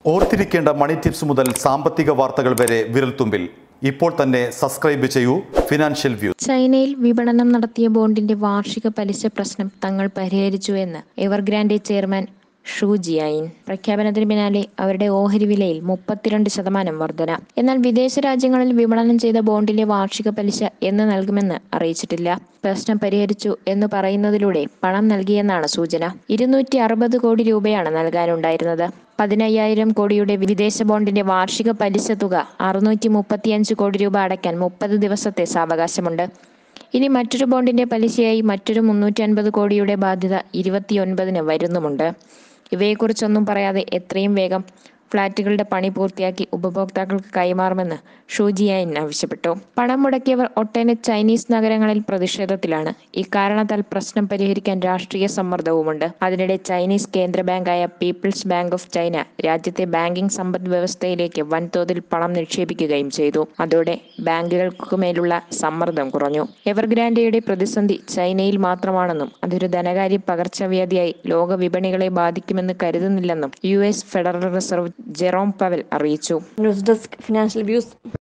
ഓർത്തിരിക്കേണ്ട മണി ടിപ്സ് മുതൽ സാമ്പത്തിക വാർത്തകൾ വരെ വിരൽത്തുമ്പിൽ ഇപ്പോൾ തന്നെ സബ്സ്ക്രൈബ് ചെയ്യൂ ഫിനാൻഷ്യൽ വ്യൂ ചൈനയിൽ വിപണനം നടത്തിയ ബോണ്ടിന്റെ വാർഷിക പലിശ പ്രശ്നം തങ്ങൾ പരിഹരിച്ചു എന്ന് എവർഗ്രാൻഡ് ചെയർമാൻ ഷൂ ജിയായിൻ പ്രഖ്യാപനത്തിന് പിന്നാലെ അവരുടെ ഓഹരി വിലയിൽ മുപ്പത്തിരണ്ട് ശതമാനം വർധന എന്നാൽ വിദേശ രാജ്യങ്ങളിൽ വിപണനം ചെയ്ത ബോണ്ടിന്റെ വാർഷിക പലിശ എന്ന് നൽകുമെന്ന് അറിയിച്ചിട്ടില്ല പ്രശ്നം പരിഹരിച്ചു എന്ന് പറയുന്നതിലൂടെ പണം നൽകിയെന്നാണ് സൂചന ഇരുന്നൂറ്റി അറുപത് കോടി രൂപയാണ് നൽകാനുണ്ടായിരുന്നത് പതിനയ്യായിരം കോടിയുടെ വിദേശ ബോണ്ടിന്റെ വാർഷിക പലിശ തുക അറുന്നൂറ്റി മുപ്പത്തിയഞ്ച് കോടി രൂപ അടയ്ക്കാൻ മുപ്പത് ദിവസത്തെ സാവകാശമുണ്ട് ഇനി മറ്റൊരു ബോണ്ടിന്റെ പലിശയായി മറ്റൊരു മുന്നൂറ്റി അൻപത് കോടിയുടെ ബാധ്യത ഇരുപത്തിയൊൻപതിന് വരുന്നുമുണ്ട് ഇവയെക്കുറിച്ചൊന്നും പറയാതെ എത്രയും വേഗം ഫ്ളാറ്റുകളുടെ പണി പൂർത്തിയാക്കി ഉപഭോക്താക്കൾക്ക് കൈമാറുമെന്ന് ഷൂജിയാൻ ആവശ്യപ്പെട്ടു പണം മുടക്കിയവർ ഒട്ടേറെ ചൈനീസ് നഗരങ്ങളിൽ പ്രതിഷേധത്തിലാണ് ഇക്കാരണത്താൽ പ്രശ്നം പരിഹരിക്കാൻ രാഷ്ട്രീയ സമ്മർദ്ദവുമുണ്ട് അതിനിടെ ചൈനീസ് കേന്ദ്ര ബാങ്കായ പീപ്പിൾസ് ബാങ്ക് ഓഫ് ചൈന രാജ്യത്തെ ബാങ്കിംഗ് സമ്പദ് വ്യവസ്ഥയിലേക്ക് വൻതോതിൽ പണം നിക്ഷേപിക്കുകയും ചെയ്തു അതോടെ ബാങ്കുകൾക്കുമേലുള്ള സമ്മർദ്ദം കുറഞ്ഞു എവർഗ്രാൻഡയുടെ പ്രതിസന്ധി ചൈനയിൽ മാത്രമാണെന്നും അതൊരു ധനകാര്യ പകർച്ചവ്യാധിയായി ലോക വിപണികളെ ബാധിക്കുമെന്ന് കരുതുന്നില്ലെന്നും U S federal reserve Jerome Powell അറിയിച്ചു ന്യൂസ് ഡെസ്ക് ഫിനാൻഷ്യൽ വ്യൂസ്